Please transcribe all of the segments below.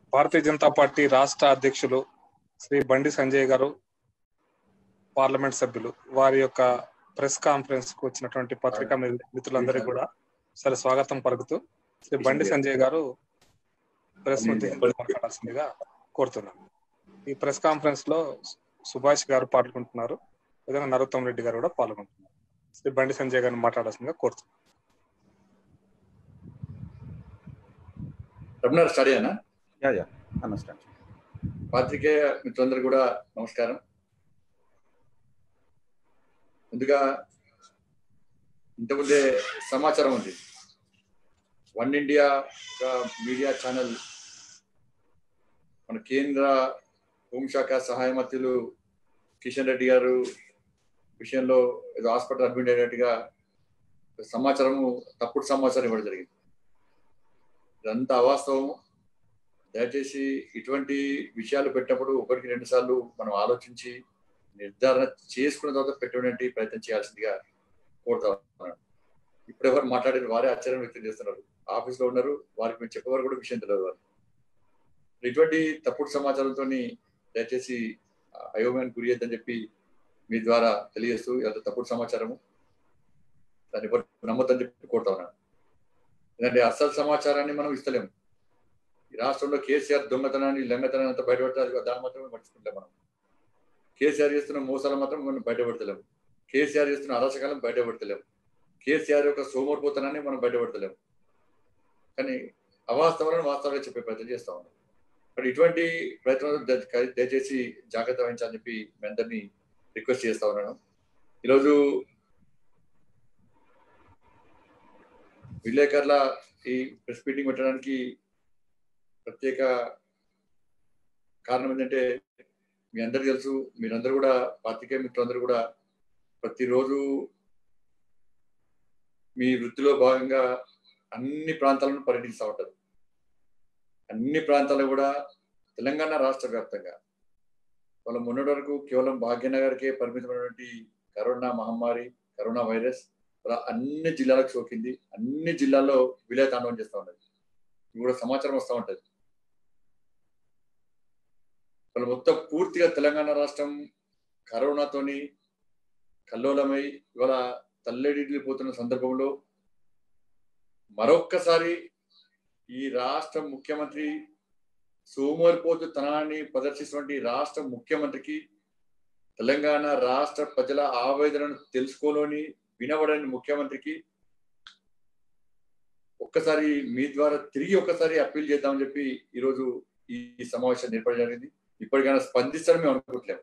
భారతీయ Janata party రాష్ట్ర అధ్యక్షులు శ్రీ బండి సంజయ్ గారు పార్లమెంట్ సభ్యులు వారి యొక్క ప్రెస్ కాన్ఫరెన్స్ కు వచ్చినటువంటి పత్రికా మి- మిత్రులందరికీ కూడా సరే స్వాగతం పలుకుతూ శ్రీ బండి సంజయ్ గారు ప్రెస్ ఉద్దేశించి మాట్లాడాల్సిందిగా కోరుతున్నాను ఈ ప్రెస్ కాన్ఫరెన్స్ లో సుభాష్ గారు పాల్గొంటున్నారు విధంగా నరోత్తం రెడ్డి గారు కూడా పాల్గొంటున్నారు శ్రీ బండి సంజయ్ గారిని మాట్లాడాల్సిందిగా కోరుతున్నాను రమణ స్టడీ అన్న యా యా అండర్స్టాండ్ పాత్రికేయ మిత్రులందరూ కూడా నమస్కారం ముందుగా ఇంతకుముందే సమాచారం ఉంది వన్ ఇండియా ఒక మీడియా ఛానల్ మన కేంద్ర హోంశాఖ సహాయ మంత్రులు కిషన్ రెడ్డి గారు విషయంలో ఏదో హాస్పిటల్ అడ్మిట్ అయినట్టుగా సమాచారము తప్పుడు సమాచారం ఇవ్వడం జరిగింది ఇదంతా అవాస్తవం దయచేసి ఇటువంటి విషయాలు పెట్టినప్పుడు ఒకటికి రెండు సార్లు మనం ఆలోచించి నిర్ధారణ చేసుకున్న తర్వాత పెట్టడానికి ప్రయత్నం చేయాల్సిందిగా కోరుతా ఉన్నాను ఇప్పుడు ఎవరు మాట్లాడేది వారే ఆశ్చర్యం వ్యక్తం చేస్తున్నారు ఆఫీస్ లో ఉన్నారు వారికి మేము చెప్పేవారు కూడా విషయం తెలియదు వారు ఇటువంటి తప్పుడు సమాచారంతో దయచేసి అయోమయానికి గురి అని చెప్పి మీ ద్వారా తెలియజేస్తూ ఇదంతా తప్పుడు సమాచారము దాన్ని ఎవరు నమ్మొద్దని చెప్పి కోరుతా ఉన్నాను ఎందుకంటే అసలు సమాచారాన్ని మనం ఇస్తలేము ఈ రాష్ట్రంలో కేసీఆర్ దొంగతనాన్ని లంగతనాన్ని అంతా బయటపడతారు దాన్ని మాత్రమే మర్చిపోతాం మనం కేసీఆర్ చేస్తున్న మోసాలు మాత్రం మనం బయటపడతలేము కేసీఆర్ చేస్తున్న అరాచకాలను బయటపడతలేము కేసీఆర్ యొక్క సోమరిపోతనాన్ని మనం బయటపడతలేము కానీ అవాస్తవాలను వాస్తవాలుగా చెప్పే ప్రయత్నం చేస్తా ఉన్నాం మరి ఇటువంటి ప్రయత్నాలు ద- దయచేసి జాగ్రత్త వహించాలని చెప్పి మీ అందరినీ రిక్వెస్ట్ చేస్తా ఉన్నాను ఈరోజు విలేకరుల ఈ ప్రెస్ మీటింగ్ పెట్టడానికి ప్రత్యేక కారణం ఏంటంటే మీ అందరు తెలుసు మీరందరూ కూడా పాత్రికేయ మిత్రులందరూ కూడా ప్రతిరోజు మీ వృత్తిలో భాగంగా అన్ని ప్రాంతాలను పర్యటిస్తూ ఉంటారు అన్ని ప్రాంతాలు కూడా తెలంగాణ రాష్ట్ర వ్యాప్తంగా వాళ్ళ మొన్నటి వరకు కేవలం భాగ్యనగర్కే పరిమితమైనటువంటి కరోనా మహమ్మారి కరోనా వైరస్ అలా అన్ని జిల్లాలకు సోకింది అన్ని జిల్లాల్లో విలయ తాండవం చేస్తూ ఉన్నది ఇది కూడా సమాచారం వస్తూ ఉంటది వాళ్ళు మొత్తం పూర్తిగా తెలంగాణ రాష్ట్రం కరోనాతోని కల్లోలమై ఇవాళ తల్లడిల్లిపోతున్న సందర్భంలో మరొక్కసారి ఈ రాష్ట్ర ముఖ్యమంత్రి సోమరిపోతు తనాన్ని ప్రదర్శిస్తున్నటువంటి రాష్ట్ర ముఖ్యమంత్రికి తెలంగాణ రాష్ట్ర ప్రజల ఆవేదనను తెలుసుకోలోని వినబడని ముఖ్యమంత్రికి ఒక్కసారి మీ ద్వారా తిరిగి ఒక్కసారి అప్పీల్ చేద్దామని చెప్పి ఈరోజు ఈ సమావేశం ఏర్పడి జరిగింది ఇప్పటికైనా స్పందిస్తారని మేము అనుకోవట్లేము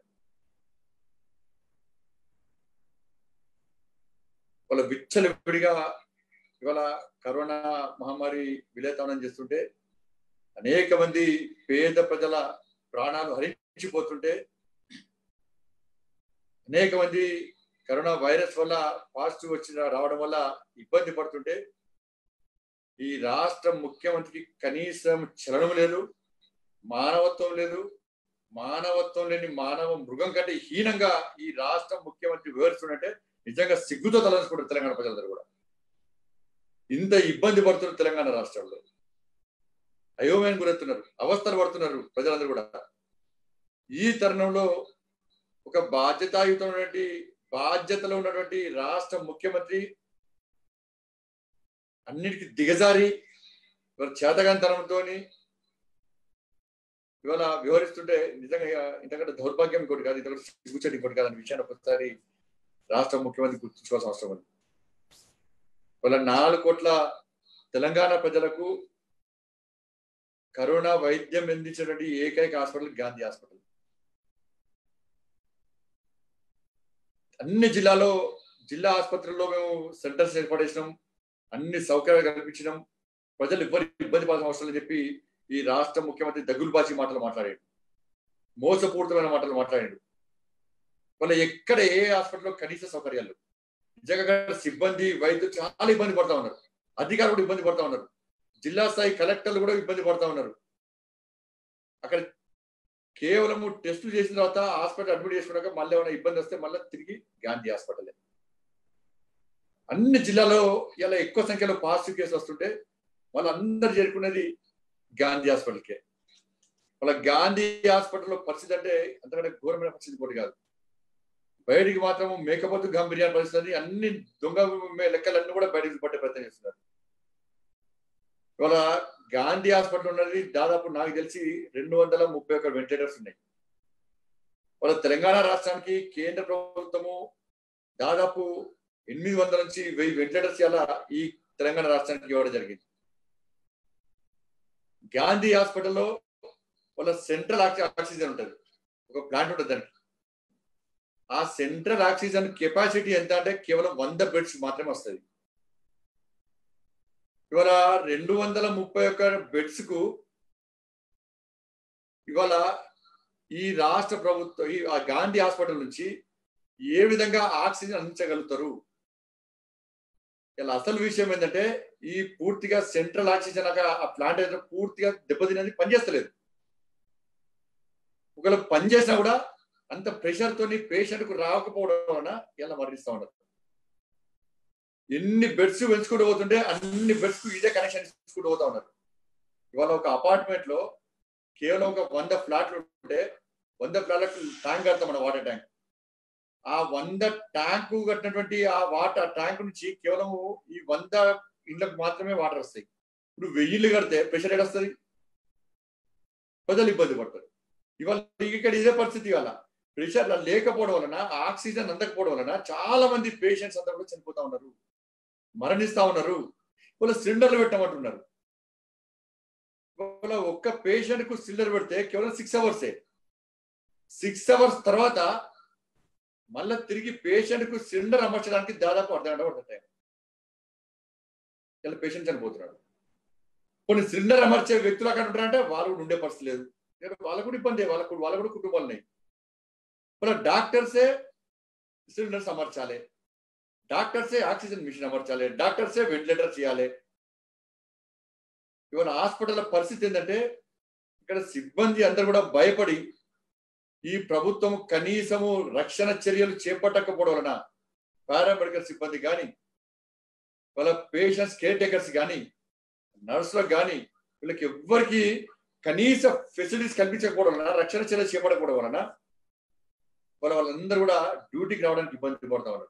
వాళ్ళ విచ్చలవిడిగా ఇవాళ కరోనా మహమ్మారి విలేతానం చేస్తుంటే అనేక మంది పేద ప్రజల ప్రాణాలు హరించిపోతుంటే అనేక మంది కరోనా వైరస్ వల్ల పాజిటివ్ వచ్చిన రావడం వల్ల ఇబ్బంది పడుతుంటే ఈ రాష్ట్ర ముఖ్యమంత్రికి కనీసం చలనం లేదు మానవత్వం లేదు మానవత్వం లేని మానవ మృగం కంటే హీనంగా ఈ రాష్ట్ర ముఖ్యమంత్రి వివరిస్తుంటే నిజంగా సిగ్గుతో తలంచుకుంటారు తెలంగాణ ప్రజలందరూ కూడా ఇంత ఇబ్బంది పడుతున్నారు తెలంగాణ రాష్ట్రంలో అయోమయం గురవుతున్నారు అవస్థలు పడుతున్నారు ప్రజలందరూ కూడా ఈ తరుణంలో ఒక బాధ్యతాయుతమైనటువంటి బాధ్యతలో ఉన్నటువంటి రాష్ట్ర ముఖ్యమంత్రి అన్నిటికీ దిగజారి ఇవాళ చేతగాంతనంతో ఇవాళ వివరిస్తుంటే నిజంగా ఇంతకంటే దౌర్భాగ్యం ఇంకోటి కాదు ఇంతకంటే సిగ్గుచెట్టు ఇంకోటి కాదు అనే విషయాన్ని ఒకసారి రాష్ట్ర ముఖ్యమంత్రి గుర్తుంచుకోవాల్సిన అవసరం ఉంది ఇవాళ నాలుగు కోట్ల తెలంగాణ ప్రజలకు కరోనా వైద్యం అందించినటువంటి ఏకైక హాస్పిటల్ గాంధీ హాస్పిటల్ అన్ని జిల్లాలో జిల్లా ఆసుపత్రుల్లో మేము సెంటర్స్ ఏర్పాటు చేసినాం అన్ని సౌకర్యాలు కల్పించినాం ప్రజలు ఇబ్బంది ఇబ్బంది పడాల్సిన అవసరం లేదని చెప్పి ఈ రాష్ట్ర ముఖ్యమంత్రి దగ్గులబాచి మాటలు మాట్లాడాడు మోసపూరితమైన మాటలు మాట్లాడాడు వాళ్ళ ఎక్కడ ఏ హాస్పిటల్లో కనీస సౌకర్యాలు నిజంగా సిబ్బంది వైద్యులు చాలా ఇబ్బంది పడతా ఉన్నారు అధికారులు కూడా ఇబ్బంది పడతా ఉన్నారు జిల్లా స్థాయి కలెక్టర్లు కూడా ఇబ్బంది పడతా ఉన్నారు అక్కడ కేవలము టెస్టులు చేసిన తర్వాత హాస్పిటల్ అడ్మిట్ చేసుకున్నాక మళ్ళీ ఏమైనా ఇబ్బంది వస్తే మళ్ళీ తిరిగి గాంధీ హాస్పిటల్ అన్ని జిల్లాలో ఇలా ఎక్కువ సంఖ్యలో పాజిటివ్ కేసు వస్తుంటే వాళ్ళందరూ చేరుకునేది గాంధీ హాస్పిటల్కే వాళ్ళ గాంధీ హాస్పిటల్లో పరిస్థితి అంటే అంతకంటే ఘోరమైన పరిస్థితి కూడా కాదు బయటికి మాత్రం మేకపోతు గంభీర్యాల పరిస్థితి అన్ని దొంగ లెక్కలన్నీ కూడా బయటికి పట్టే ప్రయత్నం చేస్తున్నారు ఇవాళ గాంధీ హాస్పిటల్ ఉన్నది దాదాపు నాకు తెలిసి రెండు వందల ముప్పై ఒక్క వెంటిలేటర్స్ ఉన్నాయి వాళ్ళ తెలంగాణ రాష్ట్రానికి కేంద్ర ప్రభుత్వము దాదాపు ఎనిమిది వందల నుంచి వెయ్యి వెంటిలేటర్స్ ఇలా ఈ తెలంగాణ రాష్ట్రానికి ఇవ్వడం జరిగింది గాంధీ హాస్పిటల్లో వాళ్ళ సెంట్రల్ ఆక్సిజన్ ఉంటుంది ఒక ప్లాంట్ ఉంటుంది దానికి ఆ సెంట్రల్ ఆక్సిజన్ కెపాసిటీ ఎంత అంటే కేవలం వంద బెడ్స్ మాత్రమే వస్తుంది ఇవాళ రెండు వందల ముప్పై ఒక్క బెడ్స్ కు ఇవాళ ఈ రాష్ట్ర ప్రభుత్వం ఈ ఆ గాంధీ హాస్పిటల్ నుంచి ఏ విధంగా ఆక్సిజన్ అందించగలుగుతారు ఇలా అసలు విషయం ఏంటంటే ఈ పూర్తిగా సెంట్రల్ ఆక్సిజన్ ఆ ప్లాంట్ అయితే పూర్తిగా దెబ్బతినది పనిచేస్తలేదు ఒకవేళ పనిచేసినా కూడా అంత ప్రెషర్ తోని పేషెంట్ కు రాకపోవడం వలన ఇలా మరణిస్తా ఉండదు ఎన్ని బెడ్స్ పెంచుకుంటూ పోతుంటే అన్ని బెడ్స్ కు ఇదే కనెక్షన్ ఇచ్చుకుంటూ పోతా ఉన్నారు ఇవాళ ఒక అపార్ట్మెంట్ లో కేవలం ఒక వంద ఫ్లాట్లు ఉంటే వంద ఫ్లాట్లకు ట్యాంక్ కడతాం మన వాటర్ ట్యాంక్ ఆ వంద ట్యాంక్ కట్టినటువంటి ఆ వాటర్ ట్యాంక్ నుంచి కేవలం ఈ వంద ఇళ్ళకు మాత్రమే వాటర్ వస్తాయి ఇప్పుడు వెయ్యిళ్ళు కడితే ప్రెషర్ ఎక్కడ వస్తుంది ప్రజలు ఇబ్బంది పడతారు ఇవాళ ఇక్కడ ఇదే పరిస్థితి ఇవాళ ప్రెషర్ లేకపోవడం వలన ఆక్సిజన్ అందకపోవడం వలన చాలా మంది పేషెంట్స్ అంతా కూడా చనిపోతా ఉన్నారు మరణిస్తా ఉన్నారు వాళ్ళ సిలిండర్లు పెట్టమంటున్నారు వాళ్ళ ఒక్క పేషెంట్ కు సిలిండర్ పెడితే కేవలం సిక్స్ అవర్సే సిక్స్ అవర్స్ తర్వాత మళ్ళా తిరిగి పేషెంట్ కు సిలిండర్ అమర్చడానికి దాదాపు అర్ధ గంట పడుతుంది ఇలా పేషెంట్ చనిపోతున్నాడు కొన్ని సిలిండర్ అమర్చే వ్యక్తులు అక్కడ ఉంటారంటే వాళ్ళు కూడా ఉండే పరిస్థితి లేదు వాళ్ళకు కూడా ఇబ్బంది వాళ్ళకు వాళ్ళకు కూడా కుటుంబాలు ఉన్నాయి వాళ్ళ డాక్టర్సే సిలిండర్స్ అమర్చాలి డాక్టర్సే ఆక్సిజన్ మిషన్ అమర్చాలి డాక్టర్సే వెంటిలేటర్ చేయాలి ఇవాళ హాస్పిటల్ పరిస్థితి ఏంటంటే ఇక్కడ సిబ్బంది అందరు కూడా భయపడి ఈ ప్రభుత్వం కనీసము రక్షణ చర్యలు చేపట్టకపోవడం వలన పారామెడికల్ సిబ్బంది కానీ వాళ్ళ పేషెంట్స్ కేర్ టేకర్స్ కానీ నర్సులకు కానీ వీళ్ళకి ఎవ్వరికి కనీస ఫెసిలిటీస్ కల్పించకపోవడం వలన రక్షణ చర్యలు చేపట్టకపోవడం వలన వాళ్ళ వాళ్ళందరూ కూడా డ్యూటీకి రావడానికి ఇబ్బంది పడతా ఉన్నారు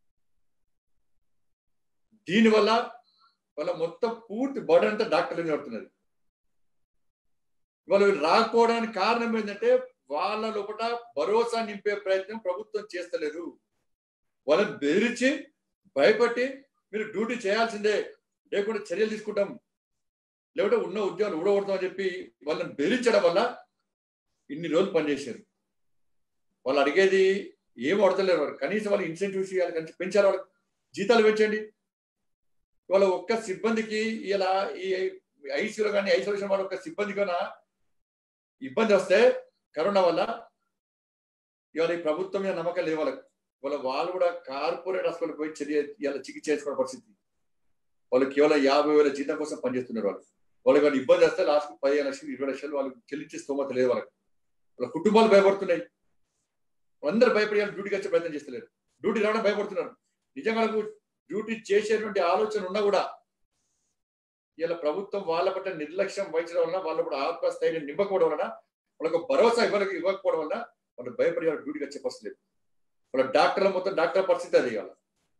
దీనివల్ల వాళ్ళ మొత్తం పూర్తి బర్డన్ అంతా డాక్టర్లు పడుతున్నది వాళ్ళు రాకపోవడానికి కారణం ఏంటంటే వాళ్ళ లోపల భరోసా నింపే ప్రయత్నం ప్రభుత్వం చేస్తలేదు వాళ్ళని బెదిరించి భయపట్టి మీరు డ్యూటీ చేయాల్సిందే లేకుండా చర్యలు తీసుకుంటాం లేకుంటే ఉన్న ఉద్యోగాలు ఊడగొడతామని చెప్పి వాళ్ళని బెదిరించడం వల్ల ఇన్ని రోజులు పనిచేశారు వాళ్ళు అడిగేది ఏం అడతలేరు వాళ్ళు కనీసం వాళ్ళు ఇన్సెంటివ్స్ ఇవ్వాలి కనీసం పెంచారు వాళ్ళకి జీతాలు పెంచండి ఇవాళ ఒక్క సిబ్బందికి ఇలా ఈ ఐసీలో కానీ ఐసోలేషన్ వాళ్ళ ఒక్క సిబ్బంది కన్నా ఇబ్బంది వస్తే కరోనా వల్ల ఇవాళ ఈ ప్రభుత్వం మీద నమ్మకం లేదు వాళ్ళకి వాళ్ళ వాళ్ళు కూడా కార్పొరేట్ హాస్పిటల్ పోయి చర్య ఇలా చికిత్స చేసుకునే పరిస్థితి వాళ్ళు కేవలం యాభై వేల జీతం కోసం పనిచేస్తున్నారు వాళ్ళు వాళ్ళకి వాళ్ళు ఇబ్బంది వస్తే లాస్ట్ పదిహేను లక్షలు ఇరవై లక్షలు వాళ్ళు చెల్లించే స్తోమత లేదు వాళ్ళకి వాళ్ళ కుటుంబాలు భయపడుతున్నాయి అందరూ భయపడి డ్యూటీకి వచ్చే ప్రయత్నం చేస్తలేరు డ్యూటీ రావడం భయపడుతున్నారు నిజంగా వాళ్ళకు డ్యూటీ చేసేటువంటి ఆలోచన ఉన్నా కూడా ఇలా ప్రభుత్వం వాళ్ళ పట్ల నిర్లక్ష్యం వహించడం వలన వాళ్ళ కూడా ఆత్మస్థైర్యం నింపకపోవడం వలన వాళ్ళకు భరోసా ఇవ్వ ఇవ్వకపోవడం వలన వాళ్ళు భయపడి వాళ్ళ డ్యూటీకి వచ్చే పరిస్థితి లేదు వాళ్ళ డాక్టర్ల మొత్తం డాక్టర్ పరిస్థితి అది ఇవాళ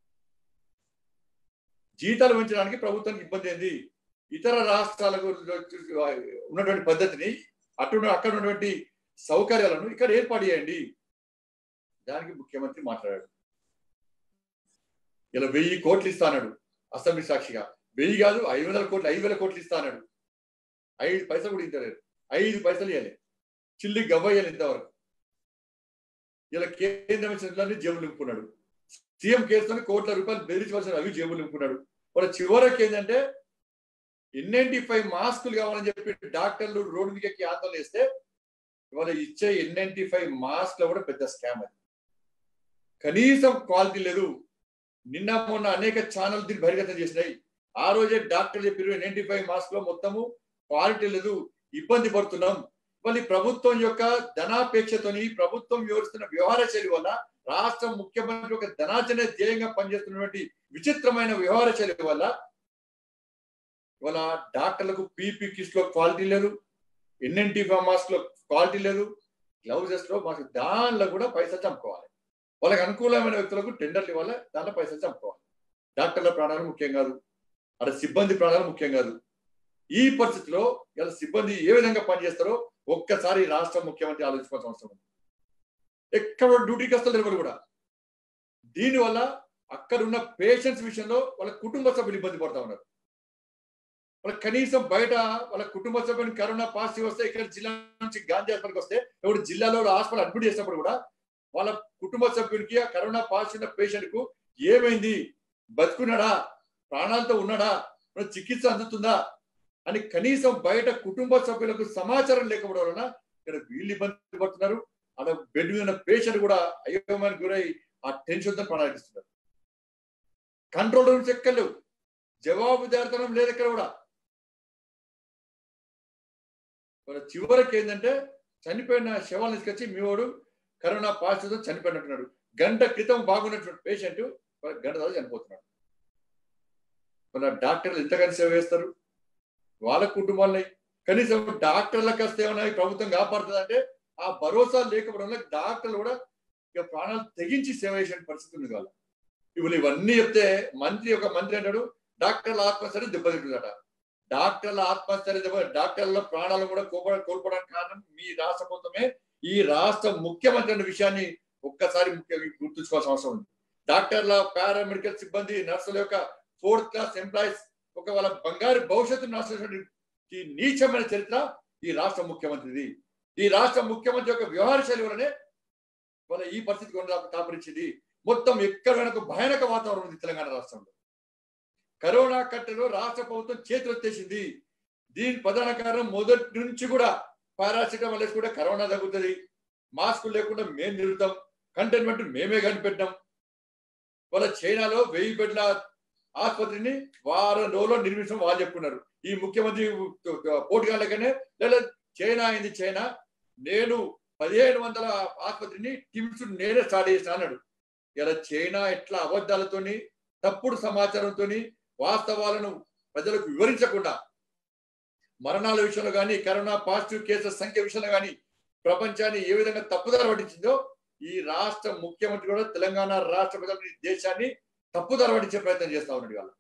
జీతాలు పెంచడానికి ప్రభుత్వానికి ఇబ్బంది ఏంది ఇతర రాష్ట్రాలకు ఉన్నటువంటి పద్ధతిని అటు అక్కడ ఉన్నటువంటి సౌకర్యాలను ఇక్కడ ఏర్పాటు చేయండి దానికి ముఖ్యమంత్రి మాట్లాడాడు ఇలా వెయ్యి కోట్లు ఇస్తాడు అసెంబ్లీ సాక్షిగా వెయ్యి కాదు ఐదు వందల కోట్లు ఐదు వేల కోట్లు ఇస్తాడు ఐదు పైసలు కూడా ఇంతలేదు ఐదు పైసలు ఇవ్వాలి చిల్లి గవ్వయ్యాలి ఇంతవరకు ఇలా కేంద్రం ఇచ్చిన జేబులు నింపుకున్నాడు సీఎం కేసులో కోట్ల రూపాయలు బెదిరించవలసిన అవి జేబులు నింపుకున్నాడు వాళ్ళ చివరికి ఏంటంటే ఎన్ఎన్టీ ఫైవ్ మాస్కులు కావాలని చెప్పి డాక్టర్లు రోడ్డు మీదకి ఆందోళన చేస్తే ఇవాళ ఇచ్చే ఎన్ఎన్టీ ఫైవ్ మాస్క్ లో కూడా పెద్ద స్కామ్ అది కనీసం క్వాలిటీ లేదు నిన్న మొన్న అనేక ఛానల్ దీన్ని బహిర్గతం చేసినాయి ఆ రోజే డాక్టర్ చెప్పారు ఎన్ఎన్టీ ఫైవ్ మాస్క్ లో మొత్తము క్వాలిటీ లేదు ఇబ్బంది పడుతున్నాం మళ్ళీ ప్రభుత్వం యొక్క ధనాపేక్షతోని ప్రభుత్వం వివరిస్తున్న వ్యవహార శైలి వల్ల రాష్ట్ర ముఖ్యమంత్రి ఒక ధనార్జన ధ్యేయంగా పనిచేస్తున్నటువంటి విచిత్రమైన వ్యవహార శైలి వల్ల ఇవాళ డాక్టర్లకు పీపీ కిట్స్ లో క్వాలిటీ లేదు ఎన్ఎన్టీ మాస్క్ లో క్వాలిటీ లేదు గ్లౌజెస్ లో మాకు దానిలో కూడా పైసలు చంపుకోవాలి వాళ్ళకి అనుకూలమైన వ్యక్తులకు టెండర్లు ఇవ్వాలి దాంట్లో పైసలు చంపుకోవాలి డాక్టర్ల ప్రాణాలు ముఖ్యం కాదు అక్కడ సిబ్బంది ప్రాణాలు ముఖ్యం కాదు ఈ పరిస్థితిలో ఇలా సిబ్బంది ఏ విధంగా పనిచేస్తారో ఒక్కసారి రాష్ట్ర ముఖ్యమంత్రి ఆలోచించుకోవాల్సిన అవసరం ఉంది ఎక్కడ డ్యూటీకి వస్తారు ఎవరు కూడా దీనివల్ల అక్కడ ఉన్న పేషెంట్స్ విషయంలో వాళ్ళ కుటుంబ సభ్యులు ఇబ్బంది పడతా ఉన్నారు వాళ్ళ కనీసం బయట వాళ్ళ కుటుంబ సభ్యుని కరోనా పాజిటివ్ వస్తే ఇక్కడ జిల్లా నుంచి గాంధీ హాస్పిటల్కి వస్తే ఇప్పుడు జిల్లాలో హాస్పిటల్ అడ్మిట్ చేసినప్పుడు కూడా వాళ్ళ కుటుంబ సభ్యునికి ఆ కరోనా పాజిటివ్ ఉన్న పేషెంట్ కు ఏమైంది బతుకున్నాడా ప్రాణాలతో ఉన్నాడా చికిత్స అందుతుందా అని కనీసం బయట కుటుంబ సభ్యులకు సమాచారం లేకపోవడం వలన ఇక్కడ వీళ్ళు ఇబ్బంది పడుతున్నారు అలా బెడ్ మీద ఉన్న పేషెంట్ కూడా అయోమానికి గురై ఆ టెన్షన్ తో ప్రాణాలిస్తున్నారు కంట్రోల్ రూమ్స్ ఎక్కలేవు జవాబుదారితనం లేదు ఎక్కడ కూడా చివరికి ఏంటంటే చనిపోయిన శవాలను తీసుకొచ్చి మీ వాడు కరోనా పాజిటివ్ చనిపోయినట్టున్నాడు గంట క్రితం బాగున్నటువంటి పేషెంట్ గంట తర్వాత చనిపోతున్నాడు మన డాక్టర్లు ఎంతగానో సేవ చేస్తారు వాళ్ళ కుటుంబాలని కనీసం డాక్టర్లకు వస్తే ఏమైనా ప్రభుత్వం కాపాడుతుందంటే ఆ భరోసా లేకపోవడం వల్ల డాక్టర్లు కూడా ఇక ప్రాణాలు తెగించి సేవ చేసే పరిస్థితి ఉంది వాళ్ళ ఇప్పుడు ఇవన్నీ చెప్తే మంత్రి ఒక మంత్రి అంటాడు డాక్టర్ల ఆత్మహత్య దెబ్బతింటుందట డాక్టర్ల ఆత్మహత్య దెబ్బ డాక్టర్ల ప్రాణాలు కూడా కోప కోల్పోవడానికి కారణం మీ రాష్ట్ర ప్రభుత్వమే ఈ రాష్ట్ర ముఖ్యమంత్రి అనే విషయాన్ని ఒక్కసారి ముఖ్యంగా గుర్తుంచుకోవాల్సిన అవసరం ఉంది డాక్టర్ల పారామెడికల్ సిబ్బంది నర్సుల యొక్క ఫోర్త్ క్లాస్ ఎంప్లాయీస్ ఒక వాళ్ళ బంగారు భవిష్యత్తు నాశనం ఈ నీచమైన చరిత్ర ఈ రాష్ట్ర ముఖ్యమంత్రిది ఈ రాష్ట్ర ముఖ్యమంత్రి యొక్క వ్యవహార శైలి వలనే వాళ్ళ ఈ పరిస్థితి కొన తాపరించింది మొత్తం ఎక్కడ వెనక భయానక వాతావరణం ఉంది తెలంగాణ రాష్ట్రంలో కరోనా కట్టెలో రాష్ట్ర ప్రభుత్వం చేతులు ఎత్తేసింది దీని ప్రధాన కారణం మొదటి నుంచి కూడా పారాసిటమాల్ వేసి కూడా కరోనా తగ్గుతుంది మాస్కులు లేకుండా మేము నిలుతాం కంటైన్మెంట్ మేమే కనిపెట్టాం వాళ్ళ చైనాలో వెయ్యి బెడ్ల ఆసుపత్రిని వారం రోజుల్లో నిర్మించడం వాళ్ళు చెప్పుకున్నారు ఈ ముఖ్యమంత్రి పోటీగాళ్ళకనే లేదా చైనా అయింది చైనా నేను పదిహేను వందల ఆసుపత్రిని టిమ్స్ నేనే స్టార్ట్ చేసిన అన్నాడు ఇలా చైనా ఎట్లా అబద్ధాలతోని తప్పుడు సమాచారంతో వాస్తవాలను ప్రజలకు వివరించకుండా మరణాల విషయంలో కానీ కరోనా పాజిటివ్ కేసుల సంఖ్య విషయంలో కానీ ప్రపంచాన్ని ఏ విధంగా తప్పుదారి పట్టించిందో ఈ రాష్ట్ర ముఖ్యమంత్రి కూడా తెలంగాణ రాష్ట్ర ప్రజల దేశాన్ని తప్పుదారి పట్టించే ప్రయత్నం చేస్తా ఉన్నాడు ఇవాళ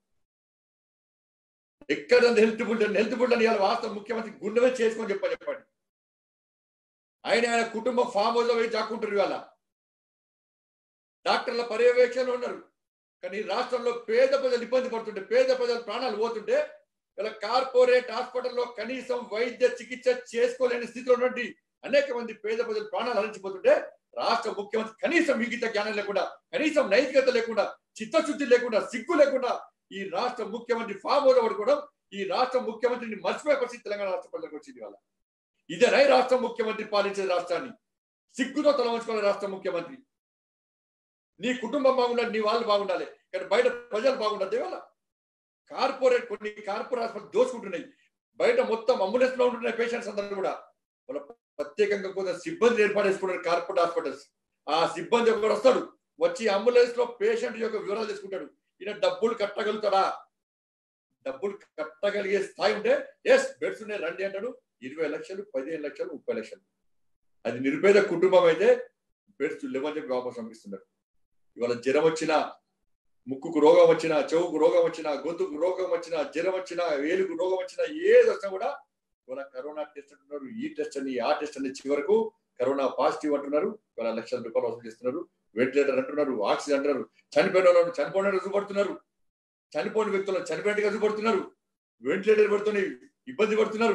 ఎక్కడ హెల్త్ బుల్ హెల్త్ బుల్ అని ఇవాళ వాస్తవ ముఖ్యమంత్రి గుండెమే చేసుకొని చెప్పని చెప్పండి ఆయన ఆయన కుటుంబం ఫామ్ హౌస్ లో పోయి చాక్కుంటారు ఇవాళ డాక్టర్ల పర్యవేక్షణలో ఉన్నారు కానీ రాష్ట్రంలో పేద ప్రజలు ఇబ్బంది పడుతుంటే పేద ప్రజల ప్రాణాలు పోతుంటే ఇలా కార్పొరేట్ హాస్పిటల్లో కనీసం వైద్య చికిత్స చేసుకోలేని స్థితిలో ఉన్నటువంటి అనేక మంది పేద ప్రజలు ప్రాణాలు హరించిపోతుంటే రాష్ట్ర ముఖ్యమంత్రి కనీసం మిగతా జ్ఞానం లేకుండా కనీసం నైతికత లేకుండా చిత్తశుద్ధి లేకుండా సిగ్గు లేకుండా ఈ రాష్ట్ర ముఖ్యమంత్రి ఫామ్ హౌస్ పడుకోవడం ఈ రాష్ట్ర ముఖ్యమంత్రిని మర్చిపోయే పరిస్థితి తెలంగాణ రాష్ట్ర ప్రజలకు వచ్చింది వాళ్ళ ఇదేనా రాష్ట్ర ముఖ్యమంత్రి పాలించే రాష్ట్రాన్ని సిగ్గుతో తలవంచుకోవాలి రాష్ట్ర ముఖ్యమంత్రి నీ కుటుంబం బాగుండాలి నీ వాళ్ళు బాగుండాలి కానీ బయట ప్రజలు బాగుండాలి వాళ్ళ కార్పొరేట్ కొన్ని కార్పొరేట్ హాస్పిటల్ దోచుకుంటున్నాయి బయట మొత్తం అంబులెన్స్ లో ఉంటున్న పేషెంట్స్ అందరూ కూడా వాళ్ళ ప్రత్యేకంగా కొంత సిబ్బంది ఏర్పాటు చేసుకున్నారు కార్పొరేట్ హాస్పిటల్స్ ఆ సిబ్బంది ఒకరు వస్తాడు వచ్చి అంబులెన్స్ లో పేషెంట్ యొక్క వివరాలు తీసుకుంటాడు ఈయన డబ్బులు కట్టగలుగుతాడా డబ్బులు కట్టగలిగే స్థాయి ఉంటే ఎస్ బెడ్స్ ఉన్నాయి రండి అంటాడు ఇరవై లక్షలు పదిహేను లక్షలు ముప్పై లక్షలు అది నిరుపేద కుటుంబం అయితే బెడ్స్ లేవని చెప్పి వాపసు పంపిస్తున్నారు ఇవాళ జ్వరం వచ్చినా ముక్కుకు రోగం వచ్చినా చెవుకు రోగం వచ్చినా గొంతుకు రోగం వచ్చినా జ్వరం వచ్చినా వేలుకు రోగం వచ్చినా ఏది వచ్చినా కూడా ఇవాళ కరోనా టెస్ట్ అంటున్నారు ఈ టెస్ట్ అని ఆ టెస్ట్ అని చివరకు కరోనా పాజిటివ్ అంటున్నారు ఇవాళ లక్షల రూపాయలు వసూలు చేస్తున్నారు వెంటిలేటర్ అంటున్నారు ఆక్సిజన్ అంటున్నారు చనిపోయిన వాళ్ళని చనిపోయిన చూపడుతున్నారు చనిపోయిన వ్యక్తులను చనిపోయినట్టుగా చూపడుతున్నారు వెంటిలేటర్ పెడుతున్న ఇబ్బంది పడుతున్నారు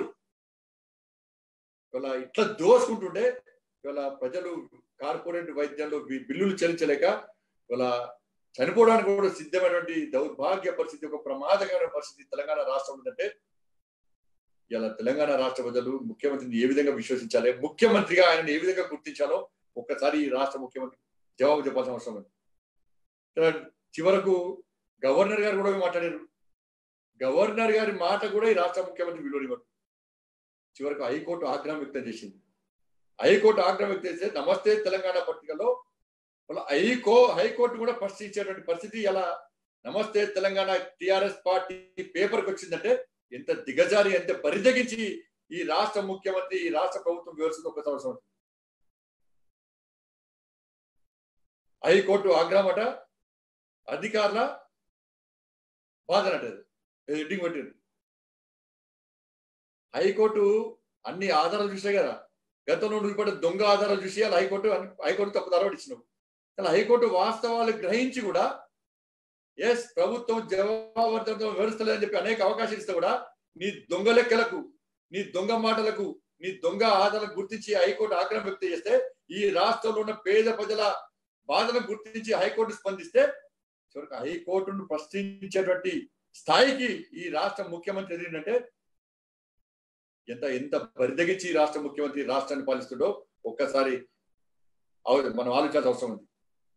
ఇవాళ ఇట్లా దోసుకుంటుంటే ఇవాళ ప్రజలు కార్పొరేట్ వైద్యంలో బిల్లులు చెల్లించలేక ఇవాళ చనిపోవడానికి కూడా సిద్ధమైనటువంటి దౌర్భాగ్య పరిస్థితి ఒక ప్రమాదకరమైన పరిస్థితి తెలంగాణ రాష్ట్రం ఉందంటే ఇలా తెలంగాణ రాష్ట్ర ప్రజలు ముఖ్యమంత్రిని ఏ విధంగా విశ్వసించాలి ముఖ్యమంత్రిగా ఆయన ఏ విధంగా గుర్తించాలో ఒక్కసారి ఈ రాష్ట్ర ముఖ్యమంత్రి జవాబు చెప్పాల్సిన అవసరం ఉంది చివరకు గవర్నర్ గారు కూడా మాట్లాడారు గవర్నర్ గారి మాట కూడా ఈ రాష్ట్ర ముఖ్యమంత్రి విలువనివ్వరు చివరకు హైకోర్టు ఆగ్రహం వ్యక్తం చేసింది హైకోర్టు ఆగ్రహం వ్యక్తం చేస్తే నమస్తే తెలంగాణ పత్రికలో హైకో హైకోర్టు కూడా ప్రశ్నించేటువంటి పరిస్థితి ఎలా నమస్తే తెలంగాణ టిఆర్ఎస్ పార్టీ పేపర్కి వచ్చిందంటే ఎంత దిగజారి ఎంత బరిదగించి ఈ రాష్ట్ర ముఖ్యమంత్రి ఈ రాష్ట్ర ప్రభుత్వం వివరిస్తుంది ఒక సంవత్సరం హైకోర్టు ఆగ్రహమట అధికారుల బాధనట ఎడిటింగ్ పెట్టింది హైకోర్టు అన్ని ఆధారాలు చూసాయి కదా గతంలో నువ్వు ఇప్పుడు దొంగ ఆధారాలు చూసి అలా హైకోర్టు హైకోర్టు తప్పు తరబడి ఇచ్చినావు కానీ హైకోర్టు వాస్తవాలు గ్రహించి కూడా ఎస్ ప్రభుత్వం జవాబుదారితో వివరిస్తలేదని చెప్పి అనేక అవకాశాలు ఇస్తే కూడా నీ దొంగ లెక్కలకు నీ దొంగ మాటలకు నీ దొంగ ఆధారాలకు గుర్తించి హైకోర్టు ఆగ్రహం వ్యక్తం చేస్తే ఈ రాష్ట్రంలో ఉన్న పేద ప్రజల బాధలను గుర్తించి హైకోర్టు స్పందిస్తే చివరికి హైకోర్టును ప్రశ్నించేటువంటి స్థాయికి ఈ రాష్ట్ర ముఖ్యమంత్రి ఎదిగిందంటే ఎంత ఎంత బరిదగించి ఈ రాష్ట్ర ముఖ్యమంత్రి రాష్ట్రాన్ని పాలిస్తుండో ఒక్కసారి అవ- మనం ఆలోచించాల్సిన అవసరం ఉంది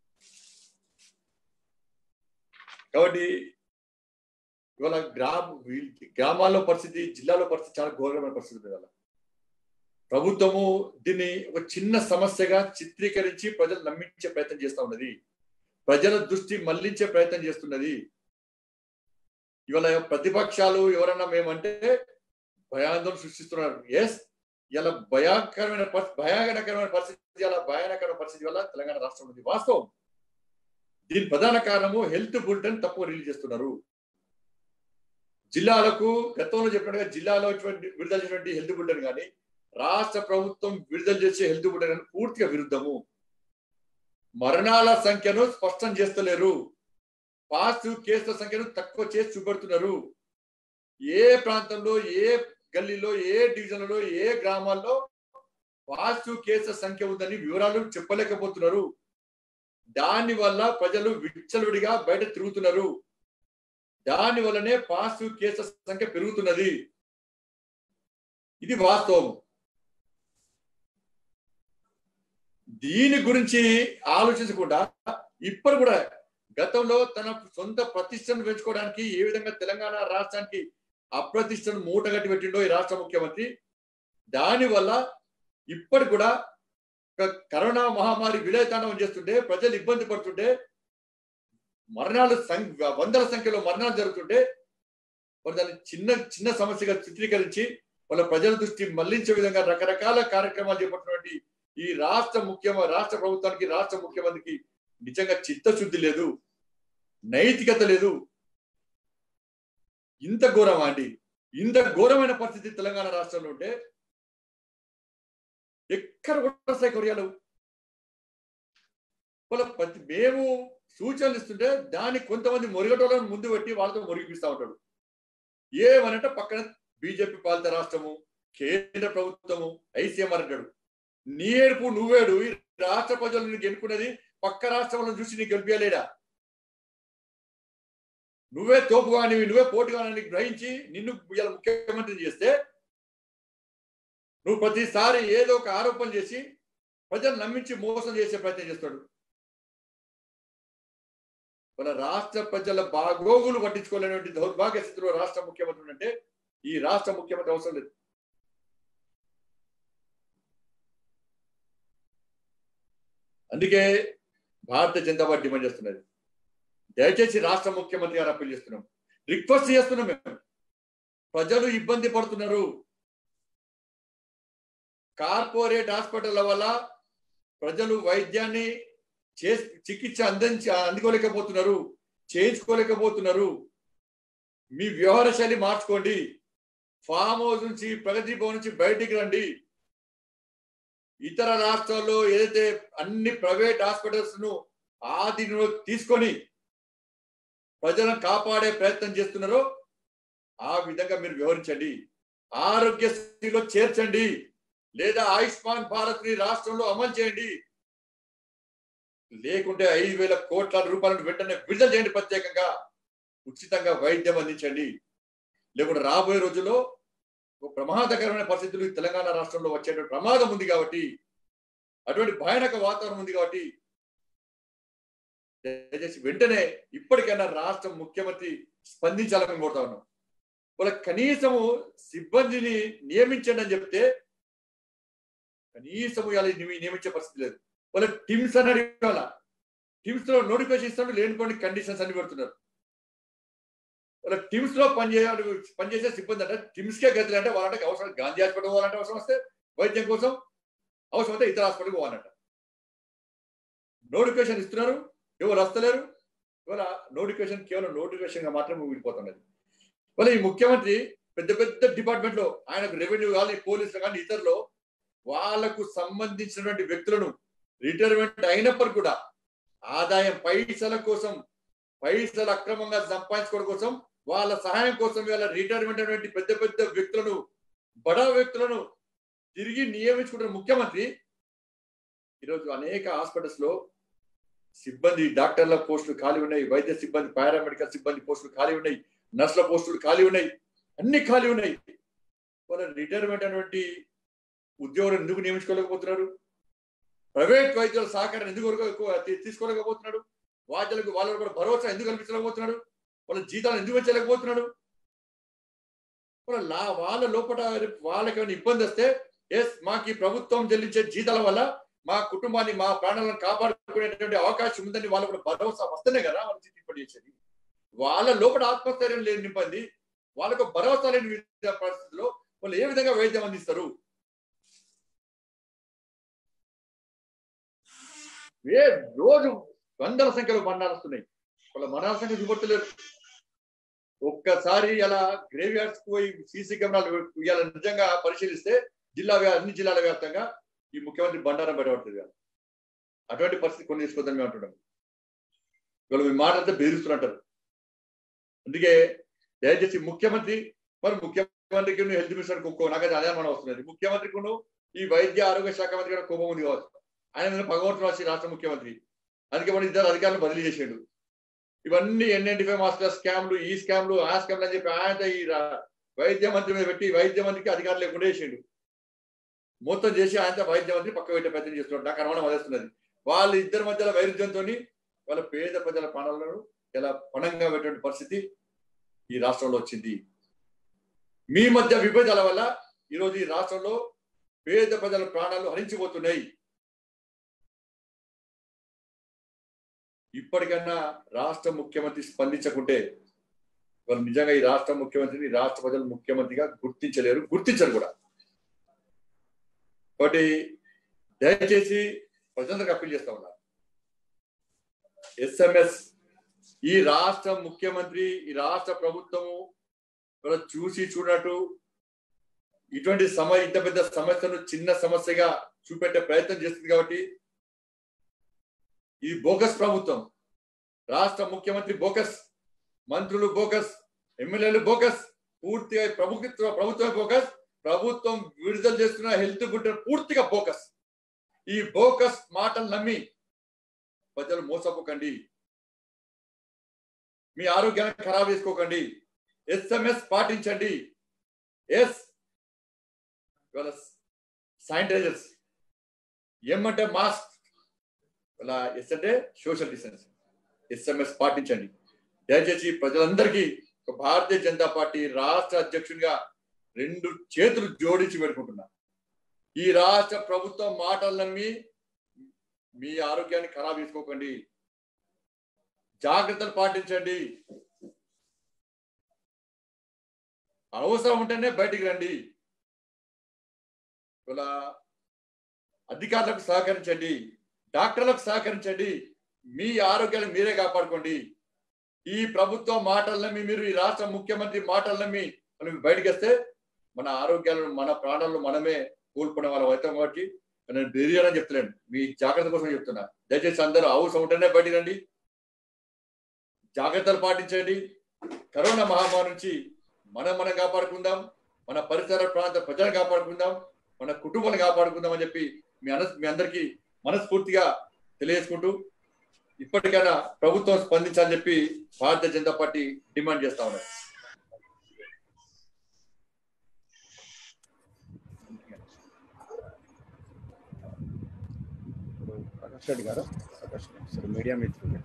కాబట్టి ఇవాళ గ్రామ వీ- గ్రామాల్లో పరిస్థితి జిల్లాలో పరిస్థితి చాలా ఘోరమైన పరిస్థితి ఉంది ఇవాళ ప్రభుత్వము దీన్ని ఒక చిన్న సమస్యగా చిత్రీకరించి ప్రజలు నమ్మించే ప్రయత్నం చేస్తా ఉన్నది ప్రజల దృష్టి మళ్లించే ప్రయత్నం చేస్తున్నది ఇవాళ ప్రతిపక్షాలు ఎవరన్నా మేమంటే భయాందోళన సృష్టిస్తున్నారు ఎస్ ఇలా భయంకరమైన పరి- భయానకరమైన పరిస్థితి ఇలా భయానకరమైన పరిస్థితి వల్ల తెలంగాణ రాష్ట్రం ఉంది వాస్తవం దీని ప్రధాన కారణము హెల్త్ బులెటిన్ తక్కువ రిలీజ్ చేస్తున్నారు జిల్లాలకు గతంలో చెప్పినట్టుగా జిల్లాలో ఇటువంటి- విడుదల చేసినటువంటి హెల్త్ బులెటిన్ కానీ రాష్ట్ర ప్రభుత్వం విడుదల చేసే హెల్త్ బులెటిన్ కానీ పూర్తిగా విరుద్ధము మరణాల సంఖ్యను స్పష్టం చేస్తలేరు పాజిటివ్ కేసుల సంఖ్యను తక్కువ చేసి చూపెడుతున్నారు ఏ ప్రాంతంలో ఏ గల్లీలో ఏ డివిజన్లలో ఏ గ్రామాల్లో పాజిటివ్ కేసుల సంఖ్య ఉందని వివరాలు చెప్పలేకపోతున్నారు దాని వల్ల ప్రజలు విచ్చలుడిగా బయట తిరుగుతున్నారు దాని వల్లనే పాజిటివ్ కేసుల సంఖ్య పెరుగుతున్నది ఇది వాస్తవం దీని గురించి ఆలోచించకుండా ఇప్పుడు కూడా గతంలో తన సొంత ప్రతిష్టను పెంచుకోవడానికి ఏ విధంగా తెలంగాణ రాష్ట్రానికి అప్రతిష్టను మూటగట్టి పెట్టిండో ఈ రాష్ట్ర ముఖ్యమంత్రి దాని వల్ల ఇప్పటి కూడా క- కరోనా మహమ్మారి విలయతాండవం చేస్తుంటే ప్రజలు ఇబ్బంది పడుతుంటే మరణాలు సం- వందల సంఖ్యలో మరణాలు జరుగుతుంటే మరి దాన్ని చిన్న చిన్న సమస్యగా చిత్రీకరించి వాళ్ళ ప్రజల దృష్టి మళ్లించే విధంగా రకరకాల కార్యక్రమాలు చేపట్టినటువంటి ఈ రాష్ట్ర ముఖ్య రాష్ట్ర ప్రభుత్వానికి రాష్ట్ర ముఖ్యమంత్రికి నిజంగా చిత్తశుద్ధి లేదు నైతికత లేదు ఇంత ఘోరమా అండి ఇంత ఘోరమైన పరిస్థితి తెలంగాణ రాష్ట్రంలో ఉంటే ఎక్కడ కూడా వస్తాయి కొరియాలు వాళ్ళ ప్రతి మేము సూచనలు ఇస్తుంటే దాన్ని కొంతమంది మొరిగటోళ్ళని ముందు పెట్టి వాళ్ళతో మొరిగిపిస్తా ఉంటాడు ఏమనంటే పక్కన బీజేపీ పాలిత రాష్ట్రము కేంద్ర ప్రభుత్వము ఐసీఎంఆర్ అంటాడు నీ ఏడుపు నువ్వేడు ఈ రాష్ట్ర ప్రజలు నీకు ఎన్నుకున్నది పక్క రాష్ట్రంలో చూసి నీకు గెలిపించలేడా నువ్వే తోపుగానివి నువ్వే పోటుగాని గ్రహించి నిన్ను ఇలా ముఖ్యమంత్రి చేస్తే నువ్వు ప్రతిసారి ఏదో ఒక ఆరోపణ చేసి ప్రజలు నమ్మించి మోసం చేసే ప్రయత్నం చేస్తాడు మన రాష్ట్ర ప్రజల బాగోగులు పట్టించుకోలేనటువంటి దౌర్భాగ్య స్థితిలో రాష్ట్ర ముఖ్యమంత్రి అంటే ఈ రాష్ట్ర ముఖ్యమంత్రి అవసరం లేదు అందుకే భారతీయ జనతా పార్టీ డిమాండ్ చేస్తున్నది దయచేసి రాష్ట్ర ముఖ్యమంత్రి గారు అప్పీల్ చేస్తున్నాం రిక్వెస్ట్ చేస్తున్నాం మేము ప్రజలు ఇబ్బంది పడుతున్నారు కార్పొరేట్ హాస్పిటల్ వల్ల ప్రజలు వైద్యాన్ని చే చికిత్స అందించి అందుకోలేకపోతున్నారు చేయించుకోలేకపోతున్నారు మీ వ్యవహార శైలి మార్చుకోండి ఫామ్ హౌస్ నుంచి ప్రగతి భవన్ నుంచి బయటికి రండి ఇతర రాష్ట్రాల్లో ఏదైతే అన్ని ప్రైవేట్ హాస్పిటల్స్ ను ఆధీనంలో తీసుకొని ప్రజలను కాపాడే ప్రయత్నం చేస్తున్నారో ఆ విధంగా మీరు వివరించండి ఆరోగ్యశ్రీలో చేర్చండి లేదా ఆయుష్మాన్ భారత్ ని రాష్ట్రంలో అమలు చేయండి లేకుంటే ఐదు వేల కోట్ల రూపాయలను వెంటనే విడుదల చేయండి ప్రత్యేకంగా ఉచితంగా వైద్యం అందించండి లేకుంటే రాబోయే రోజుల్లో ఒక ప్రమాదకరమైన పరిస్థితులు ఈ తెలంగాణ రాష్ట్రంలో వచ్చేటువంటి ప్రమాదం ఉంది కాబట్టి అటువంటి భయానక వాతావరణం ఉంది కాబట్టి దయచేసి వెంటనే ఇప్పటికైనా రాష్ట్ర ముఖ్యమంత్రి స్పందించాలని కోరుతా ఉన్నాం వాళ్ళ కనీసము సిబ్బందిని నియమించండి అని చెప్తే కనీసము ఇలా నియమించే పరిస్థితి లేదు వాళ్ళ టిమ్స్ అని అడిగాల టిమ్స్ లో నోటిఫికేషన్ ఇస్తాడు లేనిపోయిన కండిషన్స్ అన్ని పెడుతున్నారు వాళ్ళ టిమ్స్ లో పనిచేయ పనిచేసే సిబ్బంది అంటే టిమ్స్ కే గతులు అంటే వాళ్ళంటే అవసరం గాంధీ హాస్పిటల్ పోవాలంటే అవసరం వస్తే వైద్యం కోసం అవసరం అయితే ఇతర హాస్పిటల్కి పోవాలంట నోటిఫికేషన్ ఇస్తున్నారు ఎవరు వస్తలేరు ఇవాళ నోటిఫికేషన్ కేవలం నోటిఫికేషన్ గా మాత్రమే ఊడిపోతున్నది ఇవాళ ఈ ముఖ్యమంత్రి పెద్ద పెద్ద డిపార్ట్మెంట్ లో ఆయనకు రెవెన్యూ కానీ పోలీసులు కానీ ఇతరులు వాళ్లకు సంబంధించినటువంటి వ్యక్తులను రిటైర్మెంట్ అయినప్పటికీ కూడా ఆదాయం పైసల కోసం పైసలు అక్రమంగా సంపాదించుకోవడం కోసం వాళ్ళ సహాయం కోసం వాళ్ళ రిటైర్మెంట్ అయినటువంటి పెద్ద పెద్ద వ్యక్తులను బడా వ్యక్తులను తిరిగి నియమించుకుంటున్న ముఖ్యమంత్రి ఈరోజు అనేక హాస్పిటల్స్ లో సిబ్బంది డాక్టర్ల పోస్టులు ఖాళీ ఉన్నాయి వైద్య సిబ్బంది పారామెడికల్ సిబ్బంది పోస్టులు ఖాళీ ఉన్నాయి నర్సుల పోస్టులు ఖాళీ ఉన్నాయి అన్ని ఖాళీ ఉన్నాయి వాళ్ళ రిటైర్మెంట్ అనేటువంటి ఉద్యోగులు ఎందుకు నియమించుకోలేకపోతున్నారు ప్రైవేట్ వైద్యుల సహకారం ఎందుకు ఎక్కువ తీ- తీసుకోలేకపోతున్నాడు వాద్యులకు వాళ్ళకు కూడా భరోసా ఎందుకు కల్పించలేకపోతున్నాడు వాళ్ళ జీతాలు ఎందుకు పెంచలేకపోతున్నాడు వాళ్ళ లా- వాళ్ళ లోపల వాళ్ళకి ఏమైనా ఇబ్బంది వస్తే ఎస్ మాకు ఈ ప్రభుత్వం చెల్లించే జీతాల వల్ల మా కుటుంబాన్ని మా ప్రాణాలను కాపాడుకునేటువంటి అవకాశం ఉందని వాళ్ళు కూడా భరోసా వస్తేనే కదా వాళ్ళు జీతం ఇప్పటి చేసేది వాళ్ళ లోపల ఆత్మస్థైర్యం లేని నింపంది వాళ్ళకు భరోసా లేని విధ పరిస్థితుల్లో వాళ్ళు ఏ విధంగా వైద్యం అందిస్తారు ఏ రోజు వందల సంఖ్యలో మరణాలు వస్తున్నాయి వాళ్ళ మరణాల సంఖ్య చూపట్టలేరు ఒక్కసారి అలా గ్రేవ్ యార్డ్స్ పోయి సీసీ కెమెరాలు ఇవాళ నిజంగా పరిశీలిస్తే జిల్లా వ్యా- అన్ని జిల్లాల వ్యాప్తంగా ఈ ముఖ్యమంత్రి బండారం బయటపడుతుంది కదా అటువంటి పరిస్థితి కొన్ని తీసుకొద్దని మేము అంటున్నాం ఇవాళ మీ మాటలతో బెదిరిస్తున్నట్టారు అందుకే దయచేసి ముఖ్యమంత్రి మరి ముఖ్యమంత్రికి హెల్త్ మినిస్టర్ ఒక్కో నాకైతే అదే అనుమానం వస్తున్నది ముఖ్యమంత్రికి ఈ వైద్య ఆరోగ్య శాఖ మంత్రి కూడా కోపం ఉంది కావచ్చు ఆయన మీద భగవంతుడు రాసి రాష్ట్ర ముఖ్యమంత్రి అందుకే మన ఇద్దరు అధికారులు బదిలీ చేసాడు ఇవన్నీ ఎన్ఎన్టీ మాస్టర్ స్కామ్లు ఈ స్కామ్లు ఆ స్కామ్లు అని చెప్పి ఆయన ఈ రా- వైద్య మంత్రి మీద పెట్టి వైద్య మంత్రికి అధికారులు లేకుండా చేసిండు మొత్తం చేసి ఆయన వైద్య మంత్రి పక్క పెట్టే ప్రయత్నం చేస్తున్నాడు నాకు అనుమానం వదిస్తున్నది వాళ్ళ ఇద్దరి మధ్యలో వైరుధ్యంతో వాళ్ళ పేద ప్రజల ప్రాణాలను ఇలా పణంగా పెట్టే పరిస్థితి ఈ రాష్ట్రంలో వచ్చింది మీ మధ్య విభేదాల వల్ల ఈరోజు ఈ రాష్ట్రంలో పేద ప్రజల ప్రాణాలు హరించిపోతున్నాయి ఇప్పటికన్నా రాష్ట్ర ముఖ్యమంత్రి స్పందించకుంటే వాళ్ళు నిజంగా ఈ రాష్ట్ర ముఖ్యమంత్రిని ఈ రాష్ట్ర ప్రజలు ముఖ్యమంత్రిగా గుర్తించలేరు గుర్తించరు కూడా కాబట్టి దయచేసి ప్రజలకు అప్పీల్ చేస్తా ఉన్నారు ఎస్ఎంఎస్ ఈ రాష్ట్ర ముఖ్యమంత్రి ఈ రాష్ట్ర ప్రభుత్వము కూడా చూసి చూడనట్టు ఇటువంటి సమ ఇంత పెద్ద సమస్యను చిన్న సమస్యగా చూపెట్టే ప్రయత్నం చేస్తుంది కాబట్టి ఇది బోగస్ ప్రభుత్వం రాష్ట్ర ముఖ్యమంత్రి బోకస్ మంత్రులు బోకస్ ఎమ్మెల్యేలు బోకస్ పూర్తిగా ప్రభుత్వ ప్రభుత్వం బోకస్ ప్రభుత్వం విడుదల చేస్తున్న హెల్త్ గుడ్డ పూర్తిగా బోకస్ ఈ బోకస్ మాటలు నమ్మి ప్రజలు మోసపోకండి మీ ఆరోగ్యాన్ని ఖరాబ్ చేసుకోకండి ఎస్ఎంఎస్ పాటించండి ఎస్ ఇవాళ శానిటైజర్స్ ఏమంటే మాస్క్ ఇలా ఎస్ అంటే సోషల్ డిస్టెన్స్ ఎస్ఎంఎస్ పాటించండి దయచేసి ప్రజలందరికీ ఒక భారతీయ జనతా పార్టీ రాష్ట్ర అధ్యక్షునిగా రెండు చేతులు జోడించి పెట్టుకుంటున్నా ఈ రాష్ట్ర ప్రభుత్వం మాటలు నమ్మి మీ ఆరోగ్యాన్ని ఖరాబ్ చేసుకోకండి జాగ్రత్తలు పాటించండి అవసరం ఉంటేనే బయటికి రండి ఇలా అధికారులకు సహకరించండి డాక్టర్లకు సహకరించండి మీ ఆరోగ్యాన్ని మీరే కాపాడుకోండి ఈ ప్రభుత్వ మాటలు నమ్మి మీరు ఈ రాష్ట్ర ముఖ్యమంత్రి మాటలు నమ్మి మనం బయటకు వస్తే మన ఆరోగ్యాలను మన ప్రాణాలను మనమే కోల్పోవడం వాళ్ళ అవుతాం కాబట్టి నేను బెదిరియని చెప్తలేను మీ జాగ్రత్త కోసం చెప్తున్నా దయచేసి అందరూ అవసరం ఉంటేనే బయటికి రండి జాగ్రత్తలు పాటించండి కరోనా మహమ్మారి నుంచి మనం మనం కాపాడుకుందాం మన పరిసర ప్రాంత ప్రజలను కాపాడుకుందాం మన కుటుంబాలను కాపాడుకుందాం అని చెప్పి మీ అన మీ అందరికీ మనస్ఫూర్తిగా తెలియజేసుకుంటూ ఇప్పటికైనా ప్రభుత్వం స్పందించాలని చెప్పి భారతీయ జనతా పార్టీ డిమాండ్ చేస్తా ఉన్నారు ఇప్పుడు ప్రకాష్ రెడ్డి గారు ప్రకాష్ రెడ్డి సార్ మీడియా మిత్రులు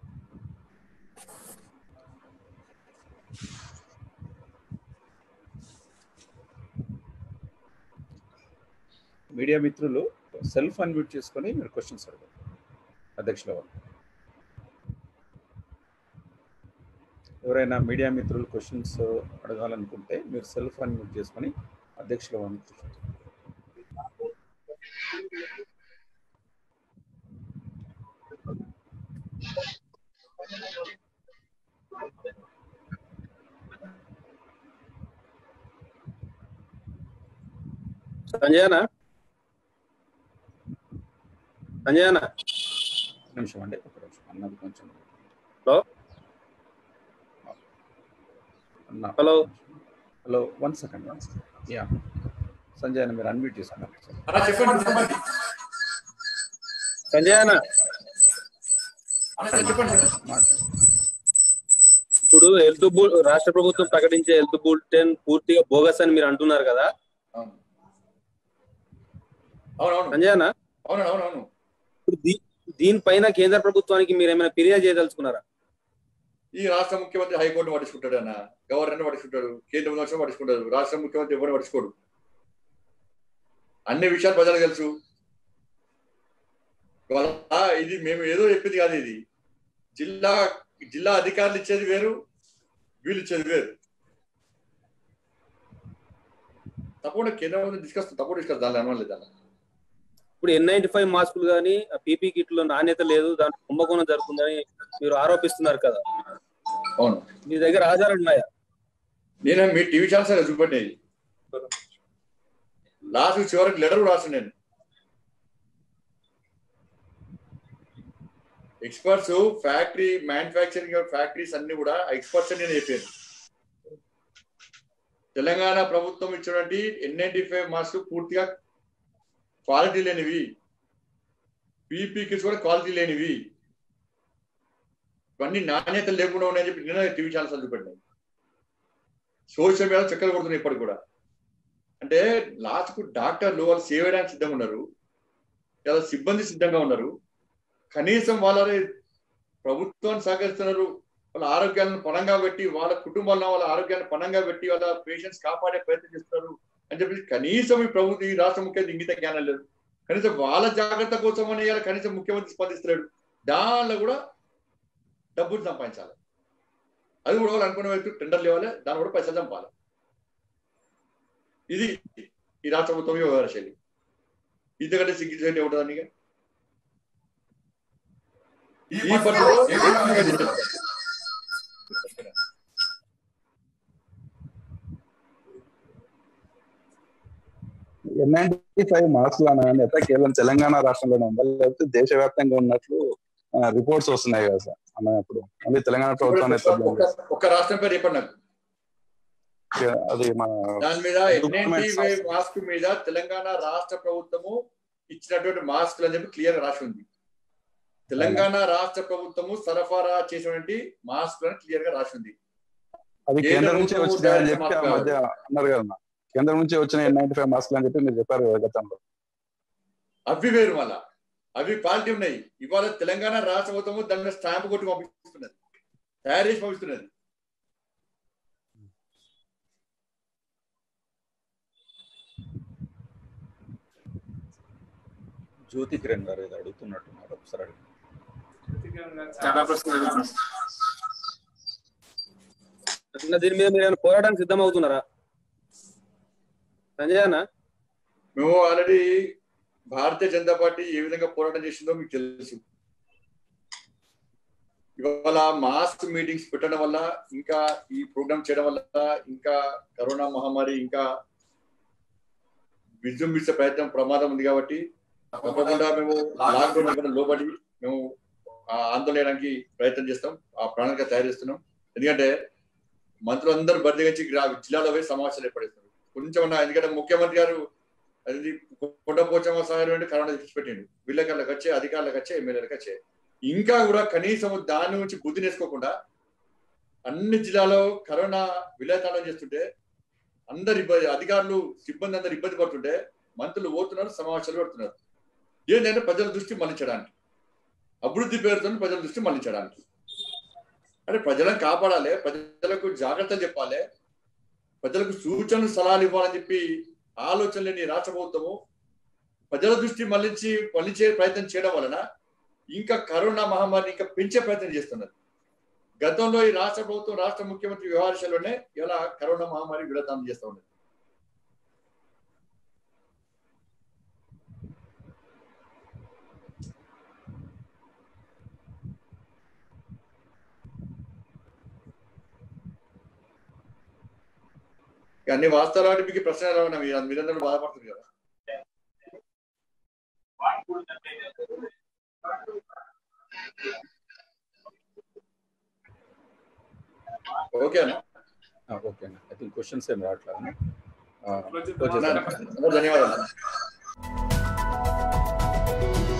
మీడియా మిత్రులు సెల్ఫ్ అన్మ్యూట్ చేసుకొని మీరు క్వశ్చన్స్ అడగారు అధ్యక్షుల వారు ఎవరైనా మీడియా మిత్రులు క్వశ్చన్స్ అడగాలనుకుంటే మీరు సెల్ఫ్ అన్మ్యూట్ చేసుకొని అధ్యక్షులు పంపించండి సంజయనా సంజయనా ఒక నిమిషం అండి ఒక నిమిషం అన్నది కొంచెం హలో అన్న hello hello one second one second yeah Sanjay అన్న మీరు అన్మ్యూట్ చేసుకున్నారు అలా చెప్పండి చెప్పండి సంజయనా అలా చెప్పండి ఇప్పుడు హెల్త్ బుల్ రాష్ట్ర ప్రభుత్వం ప్రకటించే హెల్త్ బులెటిన్ పూర్తిగా బోగస్ అని మీరు అంటున్నారు కదా అవును అవునవును సంజయనా అవును అవునవును ఇప్పుడు దీ- దీనిపైన కేంద్ర ప్రభుత్వానికి మీరు ఏమైనా ఫిర్యాదు చేయదలుచుకున్నారా ఈ రాష్ట్ర ముఖ్యమంత్రి హైకోర్టు పట్టించుకుంటాడు అన్న గవర్నర్ పట్టించుకుంటాడు కేంద్ర ప్రభుత్వం పట్టించుకుంటాడు రాష్ట్ర ముఖ్యమంత్రి ఎవరు పట్టించుకోడు అన్ని విషయాలు ప్రజలకు తెలుసు ఇవాళ ఇది మేము ఏదో చెప్పింది కాదు ఇది జిల్లా జిల్లా అధికారులు ఇచ్చేది వేరు వీళ్ళు ఇచ్చేది వేరు తప్పకుండా కేంద్ర ప్రభుత్వం డిస్కస్ తప్పకుండా డిస్కస్ దాని అనలేదు దాని ఇప్పుడు ఎన్ నైన్టీ ఫైవ్ మాస్కులు కానీ ఆ పీపీ కిట్లో నాణ్యత లేదు దాని కుంభకోణం జరుగుతుందని మీరు ఆరోపిస్తున్నారు కదా అవును మీ దగ్గర ఆధారాలు ఉన్నాయా నేను మీ టీవీ ఛానల్స్ చూపండి లాస్ట్ చివరికి లెటర్ రాసిన నేను ఎక్స్పర్ట్స్ ఫ్యాక్టరీ మ్యానుఫ్యాక్చరింగ్ ఫ్యాక్టరీస్ అన్ని కూడా ఎక్స్పర్ట్స్ నేను చెప్పాను తెలంగాణ ప్రభుత్వం ఇచ్చినటువంటి ఎన్ఐటి ఫైవ్ మాస్క్ పూర్తిగా క్వాలిటీ లేనివి పీపీ కిట్స్ కూడా క్వాలిటీ లేనివి ఇవన్నీ నాణ్యత లేకుండా ఉన్నాయని చెప్పి నిన్న టీవీ ఛానల్స్ చూపెట్టాను సోషల్ మీడియా చక్కలు కొడుతున్నాయి ఇప్పటికి కూడా అంటే లాస్ట్ కు డాక్టర్లు వాళ్ళు సేవ్ చేయడానికి సిద్ధంగా ఉన్నారు లేదా సిబ్బంది సిద్ధంగా ఉన్నారు కనీసం వాళ్ళ ప్రభుత్వాన్ని సహకరిస్తున్నారు వాళ్ళ ఆరోగ్యాలను పణంగా పెట్టి వాళ్ళ కుటుంబాలను వాళ్ళ ఆరోగ్యాన్ని పణంగా పెట్టి వాళ్ళ పేషెంట్స్ కాపాడే ప్రయత్నం చేస్తున్నారు అని చెప్పి కనీసం ఈ ప్రభుత్వం ఈ రాష్ట్ర ముఖ్యమంత్రి ఇంగిత జ్ఞానం లేదు కనీసం వాళ్ళ జాగ్రత్త కోసం అని ఇవాళ కనీసం ముఖ్యమంత్రి స్పందిస్తున్నాడు దానిలో కూడా డబ్బులు సంపాదించాలి అది కూడా వాళ్ళు అనుకున్న వ్యక్తి టెండర్లు ఇవ్వాలి దాన్ని కూడా పైసలు చంపాలి ఇది ఈ రాష్ట్ర ప్రభుత్వం వ్యవహార శైలి ఇంతకంటే సిగ్గు ఉంటుందని ఇక? ఈ పరిస్థితిలో ఏ విధంగా చేస్తారు? ఎన్ నైన్టీ ఫైవ్ మార్క్స్ ఎంత కేవలం తెలంగాణ రాష్ట్రంలోనే ఉందా లేకపోతే దేశవ్యాప్తంగా ఉన్నట్లు రిపోర్ట్స్ వస్తున్నాయి కదా సార్ అన్న ఇప్పుడు ఓన్లీ తెలంగాణ ప్రభుత్వాన్ని ఒక్క- ఒక్క రాష్ట్రం పేరు చెప్పండి నాకు అది మన దాని మీద ఎన్ఎన్టీ Government మాస్క్ మీద తెలంగాణ రాష్ట్ర ప్రభుత్వము ఇచ్చినటువంటి మాస్కులు అని చెప్పి క్లియర్ రాసి ఉంది తెలంగాణ రాష్ట్ర ప్రభుత్వము సరఫరా చేసినటువంటి మాస్క్ అని క్లియర్ గా రాసి ఉంది అది కేంద్ర కేంద్రం నుంచి ప్రభుత్వం వచ్చినాయని డైరెక్ట్ చెప్పి ఆ మాస్క్ మధ్య అన్నారు కదా అన్న. కేంద్రం నుంచి వచ్చిన ఎన్ నైన్టీ ఫైవ్ మార్క్స్ అని చెప్పి మీరు చెప్పారు కదా గతంలో అవి వేరు మళ్ళా అవి క్వాలిటీ ఉన్నాయి ఇవాళ తెలంగాణ రాష్ట్ర ప్రభుత్వము దాని మీద స్టాంప్ కొట్టి పంపిస్తున్నది తయారు చేసి పంపిస్తున్నది జ్యోతి కిరణ్ గారు ఏదో అడుగుతున్నట్టున్నారు ఒకసారి అడగండి. చాలా ప్రశ్నలు అసలు దీని మీద మీరు ఏమైనా పోరాటానికి సిద్ధం అవుతున్నారా సంజయ్ అన్న మేము ఆల్రెడీ భారతీయ జనతా పార్టీ ఏ విధంగా పోరాటం చేసిందో మీకు తెలుసు ఇవాళ మాస్ మీటింగ్స్ పెట్టడం వల్ల ఇంకా ఈ ప్రోగ్రామ్ చేయడం వల్ల ఇంకా కరోనా మహమ్మారి ఇంకా విజృంభించే ప్రయత్నం ప్రమాదం ఉంది కాబట్టి తప్పకుండా మేము లాక్డౌన్ కన్నా లోబడి మేము ఆ ఆందోళన చేయడానికి ప్రయత్నం చేస్తాం ఆ ప్రణాళిక తయారు చేస్తున్నాం ఎందుకంటే మంత్రులందరూ బద్దగించి గ్రా- జిల్లాలో పోయి సమావేశాలు ఏర్పడిస్తున్నారు కొంచెం అన్నా ఎందుకంటే ముఖ్యమంత్రి గారు అది కొండపోచమ్మ సాగర్ అంటే కరోనా తెచ్చిపెట్టిండు వీళ్ళకి వచ్చే అధికారులకు వచ్చే ఎమ్మెల్యేలకు వచ్చే ఇంకా కూడా కనీసం దాని నుంచి బుద్ధి నేర్చుకోకుండా అన్ని జిల్లాలో కరోనా విలేతాళం చేస్తుంటే అందరు ఇబ్బంది అధికారులు సిబ్బంది అందరు ఇబ్బంది పడుతుంటే మంత్రులు పోతున్నారు సమావేశాలు పెడుతున్నారు ఏంటంటే ప్రజల దృష్టి మళ్లించడానికి అభివృద్ధి పేరుతో ప్రజల దృష్టి మళ్లించడానికి అంటే ప్రజలను కాపాడాలి ప్రజలకు జాగ్రత్తలు చెప్పాలి ప్రజలకు సూచనలు సలహాలు ఇవ్వాలని చెప్పి ఆలోచన లేని రాష్ట్ర ప్రభుత్వము ప్రజల దృష్టి మళ్లించి మళ్లించే ప్రయత్నం చేయడం వలన ఇంకా కరోనా మహమ్మారిని ఇంకా పెంచే ప్రయత్నం చేస్తున్నారు గతంలో ఈ రాష్ట్ర ప్రభుత్వం రాష్ట్ర ముఖ్యమంత్రి వ్యవహారాలలోనే ఇలా కరోనా మహమ్మారి విడతాం చేస్తూ ఉండేది ఇక అన్ని వాస్తవాలు మీకు ప్రశ్న ఎలా ఉన్నా మీరు మీరందరూ బాధపడుతుంది కదా ఓకేనా ఓకే అండి ఐ థింక్ క్వశ్చన్స్ ఏం రావట్లేదు అందరూ ధన్యవాదాలు